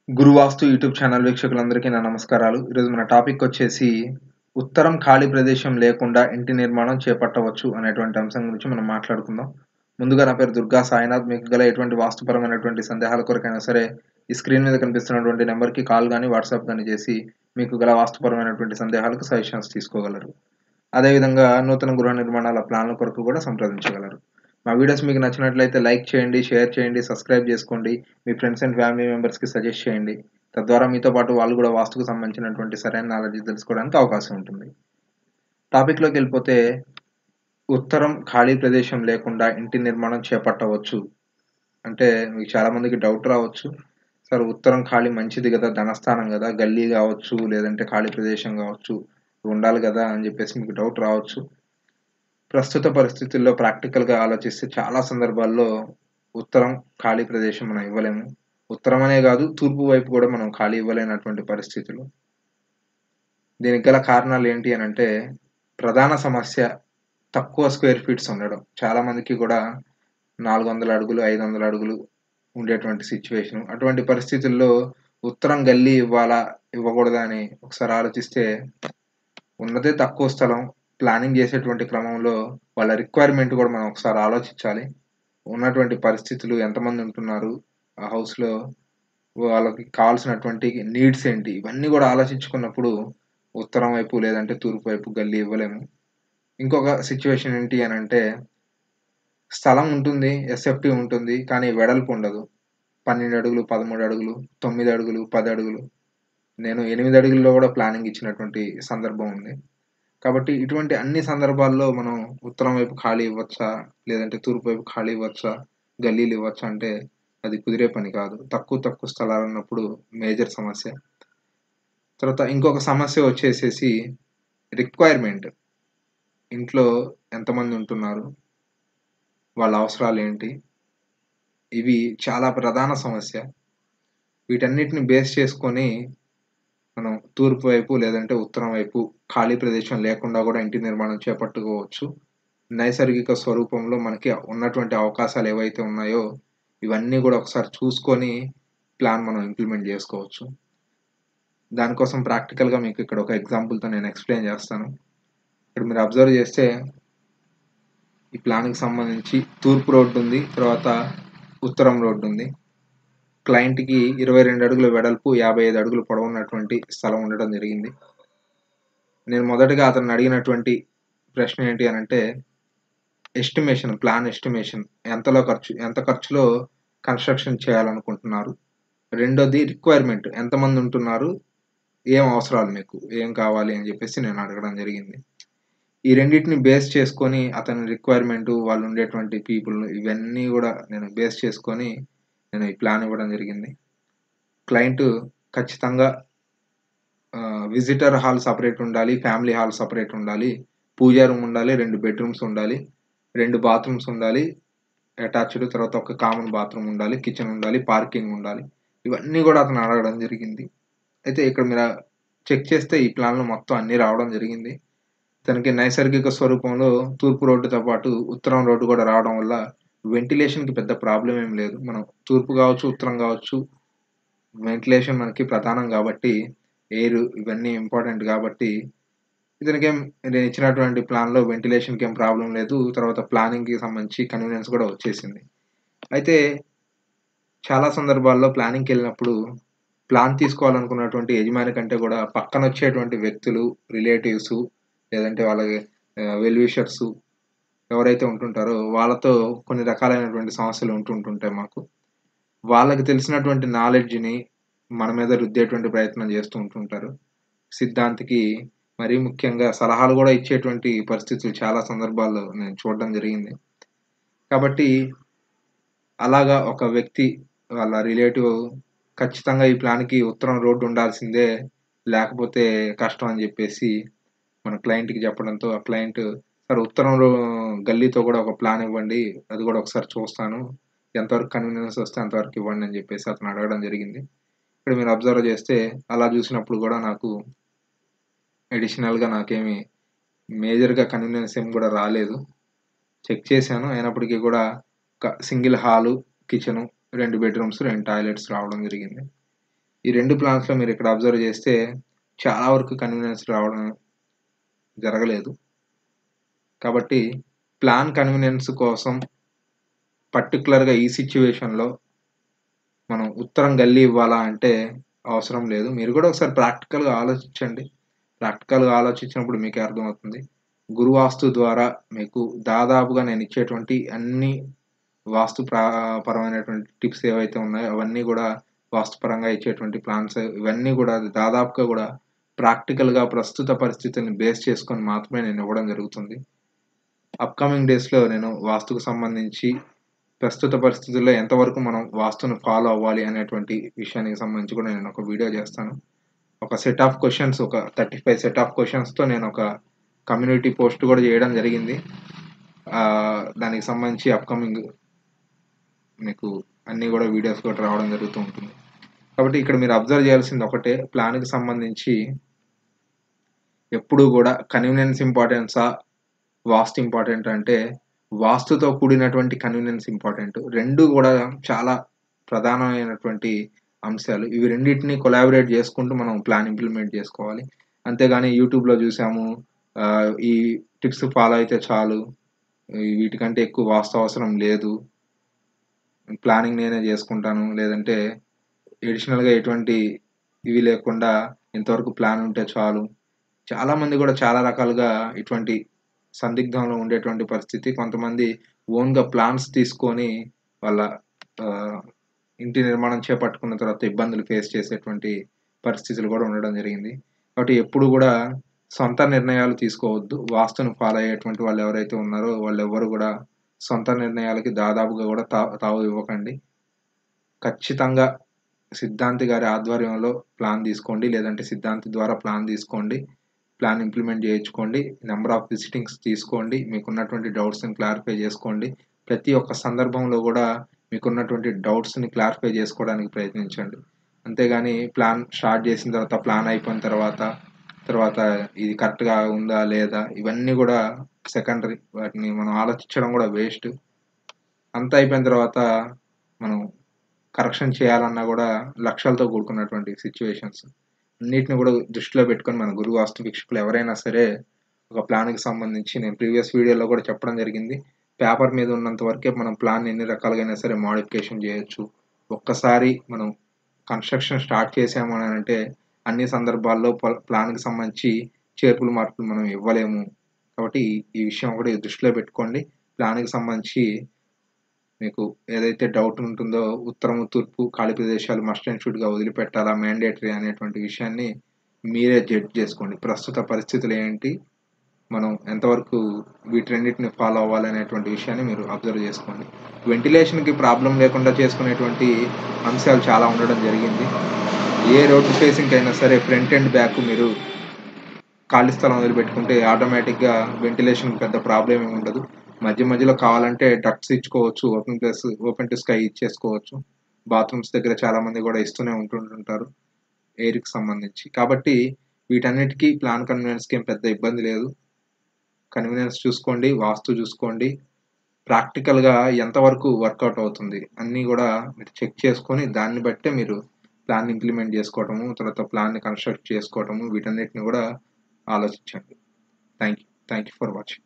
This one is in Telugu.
గురువాస్తు యూట్యూబ్ ఛానల్ వీక్షకులందరికీ నా నమస్కారాలు ఈరోజు మన టాపిక్ వచ్చేసి ఉత్తరం ఖాళీ ప్రదేశం లేకుండా ఇంటి నిర్మాణం చేపట్టవచ్చు అనేటువంటి అంశం గురించి మనం మాట్లాడుకుందాం ముందుగా నా పేరు దుర్గా సాయినాథ్ మీకు గల ఎటువంటి వాస్తుపరమైనటువంటి సందేహాల కొరకైనా సరే ఈ స్క్రీన్ మీద కనిపిస్తున్నటువంటి నెంబర్కి కాల్ కానీ వాట్సాప్ కానీ చేసి మీకు గల వాస్తుపరమైనటువంటి సందేహాలకు సజెషన్స్ తీసుకోగలరు అదేవిధంగా నూతన గృహ నిర్మాణాల ప్లాన్ల కొరకు కూడా సంప్రదించగలరు మా వీడియోస్ మీకు నచ్చినట్లయితే లైక్ చేయండి షేర్ చేయండి సబ్స్క్రైబ్ చేసుకోండి మీ ఫ్రెండ్స్ అండ్ ఫ్యామిలీ మెంబర్స్కి సజెస్ట్ చేయండి తద్వారా మీతో పాటు వాళ్ళు కూడా వాస్తుకు సంబంధించినటువంటి సరైన నాలెడ్జ్ తెలుసుకోవడానికి అవకాశం ఉంటుంది టాపిక్లోకి వెళ్ళిపోతే ఉత్తరం ఖాళీ ప్రదేశం లేకుండా ఇంటి నిర్మాణం చేపట్టవచ్చు అంటే మీకు చాలామందికి డౌట్ రావచ్చు సార్ ఉత్తరం ఖాళీ మంచిది కదా ధనస్థానం కదా గల్లీ కావచ్చు లేదంటే ఖాళీ ప్రదేశం కావచ్చు ఉండాలి కదా అని చెప్పేసి మీకు డౌట్ రావచ్చు ప్రస్తుత పరిస్థితుల్లో ప్రాక్టికల్గా ఆలోచిస్తే చాలా సందర్భాల్లో ఉత్తరం ఖాళీ ప్రదేశం మనం ఇవ్వలేము ఉత్తరం అనే కాదు తూర్పు వైపు కూడా మనం ఖాళీ ఇవ్వలేనటువంటి పరిస్థితులు దీనికి గల కారణాలు ఏంటి అని అంటే ప్రధాన సమస్య తక్కువ స్క్వేర్ ఫీట్స్ ఉండడం చాలా మందికి కూడా నాలుగు వందల అడుగులు ఐదు వందల అడుగులు ఉండేటువంటి సిచ్యువేషన్ అటువంటి పరిస్థితుల్లో ఉత్తరం గల్లీ ఇవ్వాలా ఇవ్వకూడదా అని ఒకసారి ఆలోచిస్తే ఉన్నదే తక్కువ స్థలం ప్లానింగ్ చేసేటువంటి క్రమంలో వాళ్ళ రిక్వైర్మెంట్ కూడా మనం ఒకసారి ఆలోచించాలి ఉన్నటువంటి పరిస్థితులు ఎంతమంది ఉంటున్నారు ఆ హౌస్లో వాళ్ళకి కావాల్సినటువంటి నీడ్స్ ఏంటి ఇవన్నీ కూడా ఆలోచించుకున్నప్పుడు ఉత్తరం వైపు లేదంటే తూర్పు వైపు గల్లీ ఇవ్వలేము ఇంకొక సిచ్యువేషన్ ఏంటి అని అంటే స్థలం ఉంటుంది ఎస్ఎఫ్టీ ఉంటుంది కానీ వెడల్పు ఉండదు పన్నెండు అడుగులు పదమూడు అడుగులు తొమ్మిది అడుగులు పది అడుగులు నేను ఎనిమిది అడుగుల్లో కూడా ప్లానింగ్ ఇచ్చినటువంటి సందర్భం ఉంది కాబట్టి ఇటువంటి అన్ని సందర్భాల్లో మనం ఉత్తరం వైపు ఖాళీ ఇవ్వచ్చా లేదంటే తూర్పు వైపు ఖాళీ ఇవ్వచ్చా గల్లీలు ఇవ్వచ్చా అంటే అది కుదిరే పని కాదు తక్కువ తక్కువ స్థలాలు ఉన్నప్పుడు మేజర్ సమస్య తర్వాత ఇంకొక సమస్య వచ్చేసేసి రిక్వైర్మెంట్ ఇంట్లో ఎంతమంది ఉంటున్నారు వాళ్ళ అవసరాలు ఏంటి ఇవి చాలా ప్రధాన సమస్య వీటన్నిటిని బేస్ చేసుకొని మనం తూర్పు వైపు లేదంటే ఉత్తరం వైపు ఖాళీ ప్రదేశం లేకుండా కూడా ఇంటి నిర్మాణం చేపట్టుకోవచ్చు నైసర్గిక స్వరూపంలో మనకి ఉన్నటువంటి అవకాశాలు ఏవైతే ఉన్నాయో ఇవన్నీ కూడా ఒకసారి చూసుకొని ప్లాన్ మనం ఇంప్లిమెంట్ చేసుకోవచ్చు దానికోసం ప్రాక్టికల్గా మీకు ఇక్కడ ఒక ఎగ్జాంపుల్తో నేను ఎక్స్ప్లెయిన్ చేస్తాను ఇక్కడ మీరు అబ్జర్వ్ చేస్తే ఈ ప్లాన్కి సంబంధించి తూర్పు రోడ్డు ఉంది తర్వాత ఉత్తరం రోడ్డు ఉంది క్లయింట్కి ఇరవై రెండు అడుగుల వెడల్పు యాభై ఐదు అడుగులు పొడవున్నటువంటి స్థలం ఉండడం జరిగింది నేను మొదటగా అతను అడిగినటువంటి ప్రశ్న ఏంటి అని అంటే ఎస్టిమేషన్ ప్లాన్ ఎస్టిమేషన్ ఎంతలో ఖర్చు ఎంత ఖర్చులో కన్స్ట్రక్షన్ చేయాలనుకుంటున్నారు రెండోది రిక్వైర్మెంట్ ఎంతమంది ఉంటున్నారు ఏం అవసరాలు మీకు ఏం కావాలి అని చెప్పేసి నేను అడగడం జరిగింది ఈ రెండింటిని బేస్ చేసుకొని అతని రిక్వైర్మెంట్ వాళ్ళు ఉండేటువంటి పీపుల్ ఇవన్నీ కూడా నేను బేస్ చేసుకొని నేను ఈ ప్లాన్ ఇవ్వడం జరిగింది క్లయింట్ ఖచ్చితంగా విజిటర్ హాల్ సపరేట్ ఉండాలి ఫ్యామిలీ హాల్ సపరేట్ ఉండాలి పూజా రూమ్ ఉండాలి రెండు బెడ్రూమ్స్ ఉండాలి రెండు బాత్రూమ్స్ ఉండాలి అటాచ్డ్ తర్వాత ఒక కామన్ బాత్రూమ్ ఉండాలి కిచెన్ ఉండాలి పార్కింగ్ ఉండాలి ఇవన్నీ కూడా అతను అడగడం జరిగింది అయితే ఇక్కడ మీరు చెక్ చేస్తే ఈ ప్లాన్లో మొత్తం అన్నీ రావడం జరిగింది తనకి నైసర్గిక స్వరూపంలో తూర్పు రోడ్డుతో పాటు ఉత్తరం రోడ్డు కూడా రావడం వల్ల వెంటిలేషన్కి పెద్ద ప్రాబ్లం ఏం లేదు మనం తూర్పు కావచ్చు ఉత్తరం కావచ్చు వెంటిలేషన్ మనకి ప్రధానం కాబట్టి ఎయిర్ ఇవన్నీ ఇంపార్టెంట్ కాబట్టి ఇతనికేం నేను ఇచ్చినటువంటి ప్లాన్లో వెంటిలేషన్కి ఏం ప్రాబ్లం లేదు తర్వాత ప్లానింగ్కి సంబంధించి కన్వీనియన్స్ కూడా వచ్చేసింది అయితే చాలా సందర్భాల్లో ప్లానింగ్కి వెళ్ళినప్పుడు ప్లాన్ తీసుకోవాలనుకున్నటువంటి యజమాని కంటే కూడా పక్కన వచ్చేటువంటి వ్యక్తులు రిలేటివ్స్ లేదంటే వాళ్ళ వెల్ విషర్స్ ఎవరైతే ఉంటుంటారో వాళ్ళతో కొన్ని రకాలైనటువంటి సమస్యలు ఉంటుంటుంటాయి మాకు వాళ్ళకి తెలిసినటువంటి నాలెడ్జ్ని మన మీద రుద్దేటువంటి ప్రయత్నం చేస్తూ ఉంటుంటారు సిద్ధాంతికి మరీ ముఖ్యంగా సలహాలు కూడా ఇచ్చేటువంటి పరిస్థితులు చాలా సందర్భాల్లో నేను చూడడం జరిగింది కాబట్టి అలాగా ఒక వ్యక్తి వాళ్ళ రిలేటివ్ ఖచ్చితంగా ఈ ప్లాన్కి ఉత్తరం రోడ్డు ఉండాల్సిందే లేకపోతే కష్టం అని చెప్పేసి మన క్లయింట్కి చెప్పడంతో ఆ క్లయింట్ సార్ ఉత్తరం గల్లీతో కూడా ఒక ప్లాన్ ఇవ్వండి అది కూడా ఒకసారి చూస్తాను ఎంతవరకు కన్వీనియన్స్ వస్తే అంతవరకు ఇవ్వండి అని చెప్పేసి అతను అడగడం జరిగింది ఇక్కడ మీరు అబ్జర్వ్ చేస్తే అలా చూసినప్పుడు కూడా నాకు అడిషనల్గా నాకేమి మేజర్గా కన్వీనియన్స్ ఏం కూడా రాలేదు చెక్ చేశాను అయినప్పటికీ కూడా ఒక సింగిల్ హాలు కిచెను రెండు బెడ్రూమ్స్ రెండు టాయిలెట్స్ రావడం జరిగింది ఈ రెండు ప్లాన్స్‌లో మీరు ఇక్కడ అబ్జర్వ్ చేస్తే చాలా వరకు కన్వీనియన్స్ రావడం జరగలేదు. కాబట్టి ప్లాన్ కన్వీనియన్స్ కోసం పర్టిక్యులర్‌గా ఈ సిట్యుయేషన్‌లో మనం ఉత్తరం గల్లీ ఇవ్వాలా అంటే అవసరం లేదు. మీరు కూడా ఒకసారి ప్రాక్టికల్‌గా ఆలోచించండి. ప్రాక్టికల్‌గా ఆలోచించినప్పుడు మీకే అర్థమవుతుంది. గురువాస్తు ద్వారా మీకు దాదాపుగా నేను ఇచ్చేటువంటి అన్ని వాస్తు ప్రా పరమైనటువంటి టిప్స్ ఏవైతే ఉన్నాయో అవన్నీ కూడా వాస్తుపరంగా ఇచ్చేటువంటి ప్లాన్స్ ఇవన్నీ కూడా దాదాపుగా కూడా ప్రాక్టికల్‌గా ప్రస్తుత పరిస్థితుల్ని బేస్ చేసుకొని మాత్రమే నేను ఇవ్వడం జరుగుతుంది. అప్‌కమింగ్ డేస్‌లో నేను వాస్తుకు సంబంధించి ప్రస్తుత పరిస్థితుల్లో ఎంతవరకు మనం వాస్తును ఫాలో అవ్వాలి అనేటువంటి విషయానికి సంబంధించి కూడా నేను ఒక వీడియో చేస్తాను. ఒక సెట్ ఆఫ్ క్వెషన్స్ ఒక 35 సెట్ ఆఫ్ క్వెషన్స్‌తో నేను ఒక కమ్యూనిటీ పోస్ట్ కూడా చేయడం జరిగింది. ఆహ్, దానికి సంబంధించి అప్‌కమింగ్ మీకు అన్నీ కూడా వీడియోస్ కూడా రావడం జరుగుతూ ఉంటుంది. కాబట్టి ఇక్కడ మీరు అబ్జర్వ్ చేయాల్సింది ఒకటే ప్లాన్‌కి సంబంధించి ఎప్పుడూ కూడా కన్వీనియన్స్ ఇంపార్టెన్సా? వాస్తు ఇంపార్టెంటా? అంటే వాస్తుతో కూడినటువంటి కన్వీనియన్స్ ఇంపార్టెంట్. 2 కూడా చాలా ప్రధానమైనటువంటి అంశాలు. ఇవి రెండిటిని కొలాబరేట్ చేసుకుంటూ మనం ప్లాన్ ఇంప్లిమెంట్ చేసుకోవాలి. అంతేగాని యూట్యూబ్‌లో చూసాము ఆహ్, ఈ టిప్స్ ఫాలో అయితే చాలు. ఈ వీటికంటే ఎక్కువ వాస్తు అవసరం లేదు. ప్లానింగ్ నేనే చేసుకుంటాను. లేదంటే ఎడిషనల్‌గా ఎటువంటి ఇవి లేకుండా ఇంతవరకు ప్లాన్ ఉంటే చాలు. చాలామంది కూడా చాలా రకాలుగా ఇటువంటి సందిగ్ధంలో ఉండేటువంటి పరిస్థితి. కొంతమంది ఓన్‌గా ప్లాన్స్ తీసుకొని వాళ్ళ ఆహ్, ఇంటి నిర్మాణం చేపట్టుకున్న తర్వాత ఇబ్బందులు ఫేస్ చేసేటువంటి పరిస్థితులు కూడా ఉండడం జరిగింది. కాబట్టి ఎప్పుడు కూడా సొంత నిర్ణయాలు తీసుకోవద్దు. వాస్తును ఫాలో అయ్యేటువంటి వాళ్ళు ఎవరైతే ఉన్నారో వాళ్ళెవ్వరు కూడా సొంత నిర్ణయాలకి దాదాపుగా కూడా తా తావు ఇవ్వకండి. ఖచ్చితంగా సిద్ధాంతి గారి ఆధ్వర్యంలో ప్లాన్ తీసుకోండి. లేదంటే సిద్ధాంతి ద్వారా ప్లాన్ తీసుకోండి. ప్లాన్ ఇంప్లిమెంట్ చేయించుకోండి. నంబర్ ఆఫ్ విజిటింగ్స్ తీసుకోండి. మీకున్నటువంటి డౌట్స్‌ని క్లారిఫై చేసుకోండి. ప్రతి ఒక్క సందర్భంలో కూడా మీకున్నటువంటి డౌట్స్‌ని క్లారిఫై చేసుకోవడానికి ప్రయత్నించండి. అంతేగాని ప్లాన్ స్టార్ట్ చేసిన తర్వాత ప్లాన్ అయిపోయిన తర్వాత, తర్వాత ఇది కరెక్ట్‌గా ఉందా? లేదా? ఇవన్నీ కూడా సెకండరీ. వాటిని మనం ఆలోచించడం కూడా వేస్ట్. అంతా అయిపోయిన తర్వాత మనం కరెక్షన్ చేయాలన్నా కూడా లక్షలతో కూడుకున్నటువంటి సిట్యుయేషన్స్. అన్నిటిని కూడా దృష్టిలో పెట్టుకొని మన గురు వాస్తు వీక్షకులు ఎవరైనా సరే ఒక ప్లాన్‌కి సంబంధించి నేను ప్రీవియస్ వీడియోలో కూడా చెప్పడం జరిగింది. పేపర్ మీద ఉన్నంత వరకే మనం ప్లాన్‌ని ఎన్ని రకాలుగైనా సరే మోడిఫికేషన్ చేయొచ్చు. ఒక్కసారి మనం కన్‌స్ట్రక్షన్ స్టార్ట్ చేసాము అనంటే అన్ని సందర్భాల్లో ప ప్లాన్‌కి సంబంధించి చేర్పులు, మార్పులు మనం ఇవ్వలేము. కాబట్టి ఈ విషయం ఒకటి దృష్టిలో పెట్టుకోండి. ప్లాన్‌కి సంబంధించి మీకు ఏదైతే డౌట్ ఉంటుందో ఉత్తరము, తూర్పు ఖాళీ ప్రదేశాలు మస్ట్ అండ్ షుడ్‌గా వదిలిపెట్టాలా? మ్యాండేటరీ అనేటువంటి విషయాన్ని మీరే జడ్జ్ చేసుకోండి. ప్రస్తుత పరిస్థితులు ఏంటి? మనం ఎంతవరకు వీటి రెండిటిని ఫాలో అవ్వాలి అనేటువంటి విషయాన్ని మీరు అబ్జర్వ్ చేసుకోండి. వెంటిలేషన్‌కి ప్రాబ్లమ్ లేకుండా చేసుకునేటువంటి అంశాలు చాలా ఉండడం జరిగింది. ఏ రోడ్ ఫేసింగ్ అయినా సరే ఫ్రంట్ అండ్ బ్యాక్ మీరు ఖాళీ స్థలం వదిలిపెట్టుకుంటే ఆటోమేటిక్‌గా వెంటిలేషన్‌కి పెద్ద ప్రాబ్లమ్ ఏమి ఉండదు. మధ్య మధ్యలో కావాలంటే డక్ట్స్ ఇచ్చుకోవచ్చు. Open place open to sky ఇచ్చేసుకోవచ్చు. బాత్రూమ్స్ దగ్గర చాలామంది కూడా ఇస్తూనే ఉంటుంటుంటారు. ఎయిర్‌కి సంబంధించి. కాబట్టి వీటన్నిటికి ప్లాన్ కన్వీనియన్స్‌కి ఏం పెద్ద ఇబ్బంది లేదు. కన్వీనియన్స్ చూసుకోండి. వాస్తు చూసుకోండి. ప్రాక్టికల్‌గా ఎంతవరకు వర్కౌట్ అవుతుంది. అన్నీ కూడా మీరు చెక్ చేసుకొని దాన్ని బట్టే మీరు ప్లాన్ ఇంప్లిమెంట్ చేసుకోవటము, తర్వాత ప్లాన్‌ని కన్‌స్ట్రక్ట్ చేసుకోవటము వీటన్నిటిని కూడా ఆలోచించండి. Thank you. Thank you for watching.